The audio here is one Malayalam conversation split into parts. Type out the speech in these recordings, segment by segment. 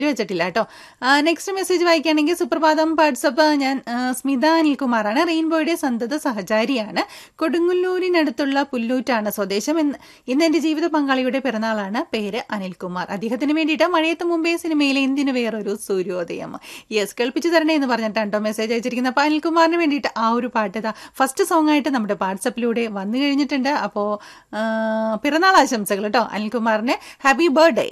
വെച്ചിട്ടില്ല കേട്ടോ നെക്സ്റ്റ് മെസ്സേജ് വായിക്കുകയാണെങ്കിൽ സുപ്രഭാതം വാട്സപ്പ് ഞാൻ ആ, സ്മിത അനിൽകുമാറാണ് റെയിൻബോയുടെ സന്തത സഹചാരിയാണ് കൊടുങ്ങല്ലൂരിനടുത്തുള്ള പുല്ലൂറ്റാണ് സ്വദേശം എന്ന് ഇന്ന് എന്റെ ജീവിത പങ്കാളിയുടെ പിറന്നാളാണ് പേര് അനിൽകുമാർ അദ്ദേഹത്തിന് വേണ്ടിയിട്ട് മഴയത്ത് മുമ്പേ സിനിമയിലെ എന്തിനു വേറൊരു സൂര്യോദയം യെസ് കേൾപ്പിച്ചു തരണേ എന്ന് പറഞ്ഞിട്ടാണ് കേട്ടോ മെസ്സേജ് അയച്ചിരിക്കുന്നത് അപ്പോൾ അനിൽകുമാറിന് വേണ്ടിയിട്ട് ആ ഒരു പാട്ട് ഇതാ ഫസ്റ്റ് സോങ് ആയിട്ട് നമ്മുടെ വാട്സപ്പിലൂടെ വന്നു കഴിഞ്ഞിട്ടുണ്ട് അപ്പോൾ പിറന്നാൾ ആശംസകൾ കേട്ടോ അനിൽകുമാറിന് happy birthday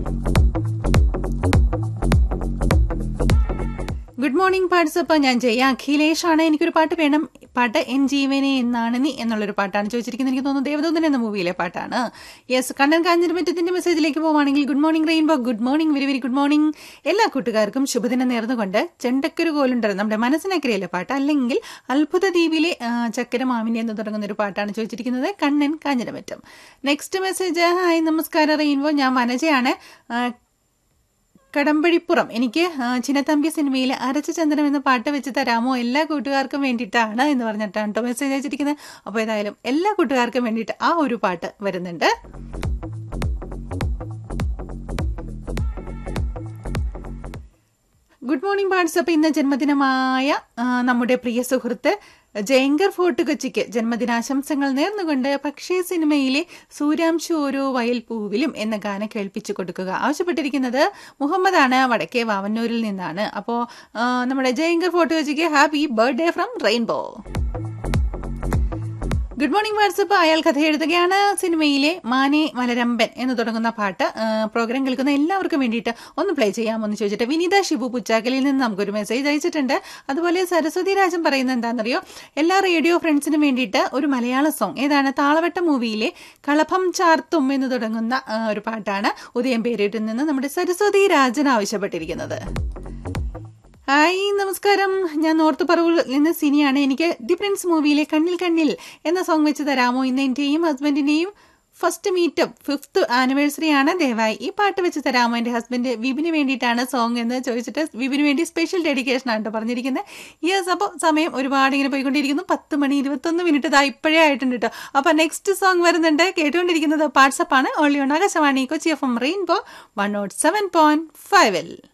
good morning WhatsApp ഞാൻ ജയ അഖിലേഷ് ആണ് എനിക്കൊരു പാട്ട് വേണം പാട്ട് എൻ ജീവനെ എന്നാണ് നീ എന്നുള്ളൊരു പാട്ടാണ് ചോദിച്ചിരിക്കുന്നത് എനിക്ക് തോന്നുന്നു ദേവദൂതൻ എന്ന മൂവിയിലെ പാട്ടാണ് യെസ് കണ്ണൻ കാഞ്ഞിരമറ്റത്തിന്റെ മെസ്സേജിലേക്ക് പോവുകയാണെങ്കിൽ good morning rainbow good morning very very good morning എല്ലാ കൂട്ടുകാർക്കും ശുഭദിനം നേർന്നുകൊണ്ട് ചെണ്ടക്കൊരു കോലുണ്ടത് നമ്മുടെ മനസ്സിനക്കരയിലെ പാട്ട് അല്ലെങ്കിൽ അത്ഭുത ദ്വീപിലെ ആ, ചക്കര മാമിനി എന്ന് തുടങ്ങുന്ന ഒരു പാട്ടാണ് ചോദിച്ചിരിക്കുന്നത് Kannan Kanjiramattam next message hi നമസ്കാരം റെയിൻബോ ഞാൻ മനജയാണ് ആ, കടമ്പഴിപ്പുറം എനിക്ക് ആ, ചിന്നത്തമ്പി സിനിമയിലെ അരച്ച ചന്ദനം എന്ന പാട്ട് വെച്ച് തരാമോ എല്ലാ കൂട്ടുകാർക്കും വേണ്ടിയിട്ടാണ് എന്ന് പറഞ്ഞിട്ടാണ് കേട്ടോ മെസ്സേജ് അയച്ചിരിക്കുന്നത് അപ്പോൾ ഏതായാലും എല്ലാ കൂട്ടുകാർക്കും വേണ്ടിയിട്ട് ആ ഒരു പാട്ട് വരുന്നുണ്ട് ഗുഡ് മോർണിംഗ് വാട്സപ്പ് ഇന്ന് ജന്മദിനമായ ആ, നമ്മുടെ പ്രിയ സുഹൃത്ത് ജയങ്കർ ഫോർട്ട് കൊച്ചിക്ക് ജന്മദിനാശംസകൾ നേർന്നുകൊണ്ട് പക്ഷേ സിനിമയിലെ സൂര്യാംശു ഓരോ വയൽ പൂവിലും എന്ന ഗാനം കേൾപ്പിച്ചു കൊടുക്കുക ആവശ്യപ്പെട്ടിരിക്കുന്നത് മുഹമ്മദാണ് വടക്കേ വാവന്നൂരിൽ നിന്നാണ് അപ്പോൾ നമ്മുടെ ജയങ്കർ ഫോർട്ട് കൊച്ചിക്ക് happy birthday from rainbow good morning WhatsApp അയാൾ കഥ എഴുതുകയാണ് സിനിമയിലെ മാനെ മലരമ്പൻ എന്ന് തുടങ്ങുന്ന പാട്ട് ആ, പ്രോഗ്രാം കേൾക്കുന്ന എല്ലാവർക്കും വേണ്ടിയിട്ട് ഒന്ന് പ്ലേ ചെയ്യാമെന്ന് ചോദിച്ചിട്ട് വിനീത ഷിബു പുച്ചാക്കലിൽ നിന്ന് നമുക്കൊരു മെസ്സേജ് അയച്ചിട്ടുണ്ട് അതുപോലെ സരസ്വതി രാജൻ പറയുന്നത് എന്താണെന്നറിയോ എല്ലാ റേഡിയോ ഫ്രണ്ട്സിനും വേണ്ടിയിട്ട് ഒരു മലയാള സോങ് ഏതാണ് താളവട്ട മൂവിയിലെ കളഭം ചാർത്തും എന്ന് തുടങ്ങുന്ന ആ, ഒരു പാട്ടാണ് ഉദയം പേരിട്ടിൽ നിന്ന് നമ്മുടെ സരസ്വതി രാജൻ ആവശ്യപ്പെട്ടിരിക്കുന്നത് ഹായ് നമസ്കാരം ഞാൻ നോർത്ത് പറവൂർ നിന്ന് സിനിയാണ് എനിക്ക് ദി പ്രിൻസ് മൂവിയിലെ കണ്ണിൽ കണ്ണിൽ എന്ന സോങ് വെച്ച് തരാമോ ഇന്ന് എൻ്റെയും ഹസ്ബൻഡിൻ്റെയും ഫസ്റ്റ് മീറ്റപ്പ് ഫിഫ്ത്ത് ആനിവേഴ്സറി ആണ് ദയവായി ഈ പാട്ട് വെച്ച് തരാമോ എൻ്റെ ഹസ്ബൻഡ് വിപിന് വേണ്ടിയിട്ടാണ് സോങ് എന്ന് ചോദിച്ചിട്ട് വിപിന് വേണ്ടി സ്പെഷ്യൽ ഡെഡിക്കേഷൻ ആണ് കേട്ടോ പറഞ്ഞിരിക്കുന്നത് യെസ് അപ്പോൾ സമയം ഒരുപാട് ഇങ്ങനെ പോയിക്കൊണ്ടിരിക്കുന്നു പത്ത് മണി ഇരുപത്തൊന്ന് മിനിറ്റ് ഇതാ ഇപ്പോഴേ ആയിട്ടുണ്ട് കേട്ടോ അപ്പോൾ നെക്സ്റ്റ് സോങ് വരുന്നുണ്ട് കേട്ടുകൊണ്ടിരിക്കുന്നത് വാട്സപ്പാണ് only on Akashvani Kochi F M rainbow one naught seven point five L